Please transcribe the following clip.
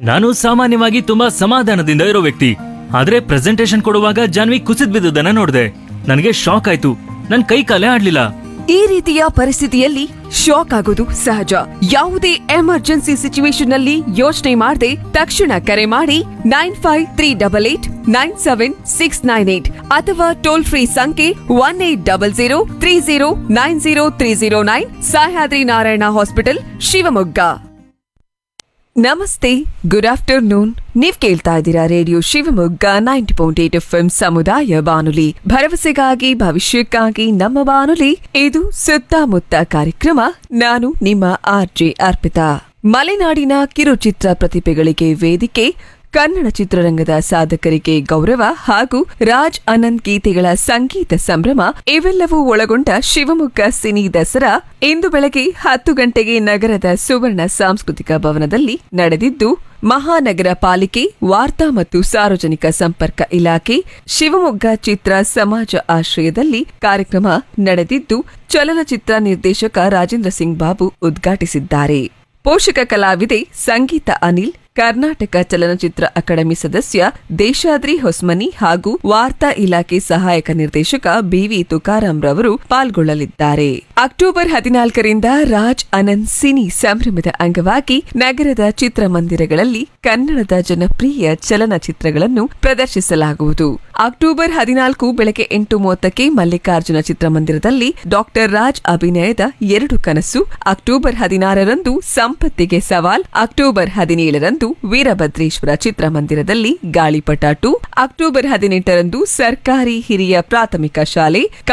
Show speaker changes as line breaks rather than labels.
ನಾನು ಸಾಮಾನ್ಯವಾಗಿ ತುಂಬಾ ಸಮಾಧಾನದಿಂದ ಇರೋ ವ್ಯಕ್ತಿ ಆದ್ರೆ ಪ್ರೆಸೆಂಟೇಶನ್ ಕೊಡುವಾಗ ಜಾನ್ವಿ ಕುಸಿದ್ ಬಿದ್ದುದನ್ನ ನೋಡಿದೆ ನನಗೆ ಶಾಕ್ ಆಯ್ತು ನನ್ ಕೈ ಕಾಲೇ ಆಡ್ಲಿಲ್ಲ
ಈ ರೀತಿಯ ಪರಿಸ್ಥಿತಿಯಲ್ಲಿ ಶಾಕ್ ಆಗೋದು ಸಹಜ ಯಾವುದೇ ಎಮರ್ಜೆನ್ಸಿ ಸಿಚುವೇಶನ್ ನಲ್ಲಿ ಯೋಚನೆ ಮಾಡದೆ ತಕ್ಷಣ ಕರೆ ಮಾಡಿ nine five three double eight nine seven six nine eight ಅಥವಾ ಟೋಲ್ ಫ್ರೀ ಸಂಖ್ಯೆ one eight double zero three zero nine zero three zero nine Sahyadri Narayana hospital Shivamogga ನಮಸ್ತೆ ಗುಡ್ ಆಫ್ಟರ್ನೂನ್ ನೀವ್ ಕೇಳ್ತಾ ಇದ್ದೀರಾ radio Shivamogga ninety point eight F ಸಮುದಾಯ ಬಾನುಲಿ ಭರವಸೆಗಾಗಿ ಭವಿಷ್ಯಕ್ಕಾಗಿ ನಮ್ಮ ಬಾನುಲಿ ಇದು ಸುತ್ತಮುತ್ತ ಕಾರ್ಯಕ್ರಮ ನಾನು ನಿಮ್ಮ ಆರ್ ಜೆ ಅರ್ಪಿತಾ ಮಲೆನಾಡಿನ ಕಿರುಚಿತ್ರ ಪ್ರತಿಭೆಗಳಿಗೆ ವೇದಿಕೆ ಕನ್ನಡ ಚಿತ್ರರಂಗದ ಸಾಧಕರಿಗೆ ಗೌರವ ಹಾಗೂ ರಾಜ್ ಅನಂತ್ ಗೀತೆಗಳ ಸಂಗೀತ ಸಂಭ್ರಮ ಇವೆಲ್ಲವೂ ಒಳಗೊಂಡ ಶಿವಮೊಗ್ಗ ಸಿನಿ ದಸರಾ ಇಂದು ಬೆಳಗ್ಗೆ ಹತ್ತು ಗಂಟೆಗೆ ನಗರದ ಸುವರ್ಣ ಸಾಂಸ್ಕೃತಿಕ ಭವನದಲ್ಲಿ ನಡೆದಿದ್ದು ಮಹಾನಗರ ಪಾಲಿಕೆ ವಾರ್ತಾ ಮತ್ತು ಸಾರ್ವಜನಿಕ ಸಂಪರ್ಕ ಇಲಾಖೆ ಶಿವಮೊಗ್ಗ ಚಿತ್ರ ಸಮಾಜ ಆಶ್ರಯದಲ್ಲಿ ಕಾರ್ಯಕ್ರಮ ನಡೆದಿದ್ದು ಚಲನಚಿತ್ರ ನಿರ್ದೇಶಕ ರಾಜೇಂದ್ರ ಸಿಂಗ್ ಬಾಬು ಉದ್ಘಾಟಿಸಿದ್ದಾರೆ ಪೋಷಕ ಕಲಾವಿದೆ ಸಂಗೀತ ಅನಿಲ್ ಕರ್ನಾಟಕ ಚಲನಚಿತ್ರ ಅಕಾಡೆಮಿ ಸದಸ್ಯ ದೇಶಾದ್ರಿ ಹೊಸ್ಮನಿ ಹಾಗೂ ವಾರ್ತಾ ಇಲಾಖೆ ಸಹಾಯಕ ನಿರ್ದೇಶಕ ಬಿವಿ ತುಕಾರಾಂ ರವರು ಪಾಲ್ಗೊಳ್ಳಲಿದ್ದಾರೆ ಅಕ್ಟೋಬರ್ ಹದಿನಾಲ್ಕರಿಂದ ರಾಜ್ ಅನಂತ್ ಸಿನಿ ಸಂಭ್ರಮದ ಅಂಗವಾಗಿ ನಗರದ ಚಿತ್ರಮಂದಿರಗಳಲ್ಲಿ ಕನ್ನಡದ ಜನಪ್ರಿಯ ಚಲನಚಿತ್ರಗಳನ್ನು ಪ್ರದರ್ಶಿಸಲಾಗುವುದು ಅಕ್ಟೋಬರ್ ಹದಿನಾಲ್ಕು ಬೆಳಗ್ಗೆ ಎಂಟು ಮೂವತ್ತಕ್ಕೆ ಮಲ್ಲಿಕಾರ್ಜುನ ಚಿತ್ರಮಂದಿರದಲ್ಲಿ ಡಾಕ್ಟರ್ ರಾಜ್ ಅಭಿನಯದ ಎರಡು ಕನಸು ಅಕ್ಟೋಬರ್ ಹದಿನಾರರಂದು ಸಂಪತ್ತಿಗೆ ಸವಾಲ್ ಅಕ್ಟೋಬರ್ ಹದಿನೇಳರಂದು ವೀರಭದ್ರೇಶ್ವರ ಚಿತ್ರಮಂದಿರದಲ್ಲಿ ಗಾಳಿಪಟ ಟು ಅಕ್ಟೋಬರ್ ಹದಿನೆಂಟರಂದು ಸರ್ಕಾರಿ ಹಿರಿಯ ಪ್ರಾಥಮಿಕ ಶಾಲೆ